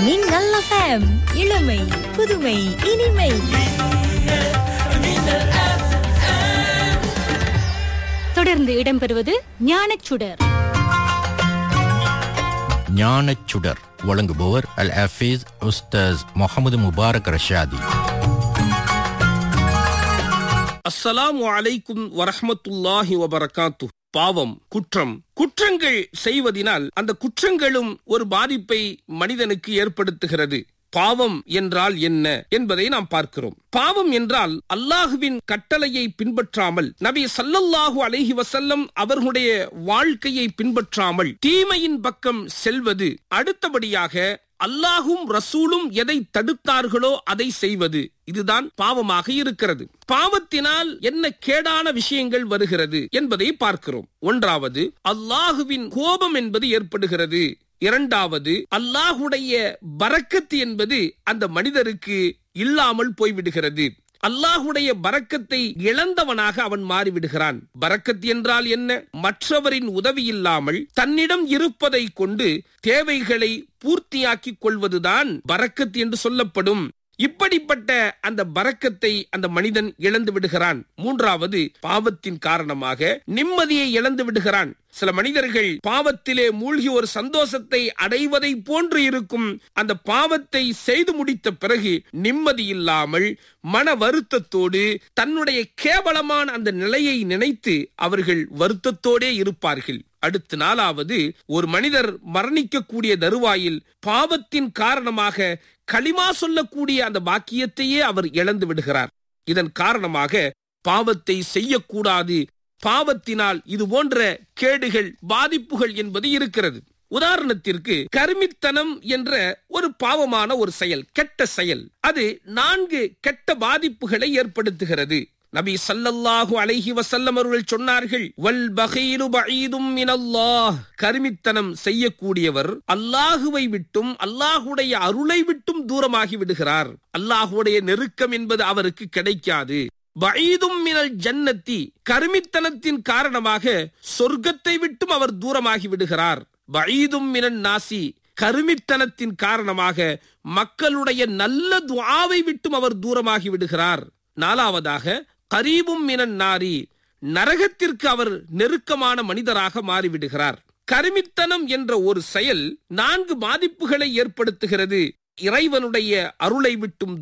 மின்னல் FM இளமை புதுமை இனிமை தொடர்ந்து இடம்பெறுவது ஞானச்சுடர் ஞானச்சுடர் வழங்குபவர் அல் ஹஃபீஸ் உஸ்தாஸ் முகமது முபாரக் ரஷாதி அஸ்ஸலாமு அலைக்கும் வரஹ்மத்துல்லாஹி வபரகாத்து பாவம் குற்றம் குற்றங்கள் செய்வதினால் அந்த குற்றங்களும் ஒரு பாதிப்பை மனிதனுக்கு ஏற்படுத்துகிறது பாவம் என்றால் என்ன என்பதை நாம் பார்க்கிறோம் பாவம் என்றால் அல்லாஹுவின் கட்டளையை பின்பற்றாமல் நபி சல்லல்லாஹு அலைஹி வசல்லம் அவர்களுடைய வாழ்க்கையை பின்பற்றாமல் தீமையின் பக்கம் செல்வது அடுத்தபடியாக அல்லாஹும் ரசூலும் எதை தடுத்தார்களோ அதை செய்வது இதுதான் பாவமாக இருக்கிறது பாவத்தினால் என்ன கேடான விஷயங்கள் வருகிறது என்பதை பார்க்கிறோம் ஒன்றாவது அல்லாஹுவின் கோபம் என்பது ஏற்படுகிறது இரண்டாவது அல்லாஹுடைய பரக்கத்து என்பது அந்த மனிதருக்கு இல்லாமல் போய்விடுகிறது அல்லாஹுடைய பரக்கத்தை இழந்தவனாக அவன் மாறிவிடுகிறான் பரக்கத் என்றால் என்ன மற்றவரின் உதவி இல்லாமல் தன்னிடம் இருப்பதை கொண்டு தேவைகளை பூர்த்தியாக்கிக் கொள்வதுதான் பரக்கத் என்று சொல்லப்படும் இப்படிப்பட்ட அந்த பரக்கத்தை அந்த மனிதன் இழந்து விடுகிறான் மூன்றாவது பாவத்தின் காரணமாக நிம்மதியை இழந்து விடுகிறான் சில மனிதர்கள் பாவத்திலே மூழ்கி ஒரு சந்தோஷத்தை அடைவதை போன்று இருக்கும் அந்த பாவத்தை செய்து முடித்த பிறகு நிம்மதி இல்லாமல் மன வருத்தத்தோடு தன்னுடைய கேவலமான அந்த நிலையை நினைத்து அவர்கள் வருத்தத்தோடே இருப்பார்கள் அடுத்த நாளாவது ஒரு மனிதர் மரணிக்கக்கூடிய தருவாயில் பாவத்தின் காரணமாக களிமா சொல்லக்கூடிய அந்த பாக்கியத்தையே அவர் இழந்து விடுகிறார் இதன் காரணமாக பாவத்தை செய்யக்கூடாது பாவத்தினால் இது போன்ற கேடுகள் பாதிப்புகள் என்பது இருக்கிறது உதாரணத்திற்கு கருமித்தனம் என்ற ஒரு பாவமான ஒரு செயல் கெட்ட செயல் அது நான்கு கெட்ட பாதிப்புகளை ஏற்படுத்துகிறது நபி சல்லல்லாஹு அலைஹி வசல்லம் அவர்கள் சொன்னார்கள் வல் பகீரு பஈதும் மினல்லாஹ் கருமித்தனம் செய்யக்கூடியவர் அல்லாஹுவை விட்டும் அல்லாஹுடைய அருளை விட்டும் தூரமாகி விடுகிறார் அல்லாஹுடைய நெருக்கம் என்பது அவருக்கு கிடைக்காது பஈதும் மினல் ஜன்னத்தி கருமித்தனத்தின் காரணமாக சொர்க்கத்தை விட்டும் அவர் தூரமாகி விடுகிறார் பஈதும் மினன் நாசி கருமித்தனத்தின் காரணமாக மக்களுடைய நல்ல துஆவை விட்டும் அவர் தூரமாகி விடுகிறார் நாலாவதாக கரீபும் மினன் நாரி நரகத்திற்கு அவர் நெருக்கமான மனிதராக மாறிவிடுகிறார் கருமித்தனம் என்ற ஒரு செயல் நான்கு பாதிப்புகளை ஏற்படுத்துகிறது இறைவனுடைய அருளை விட்டும்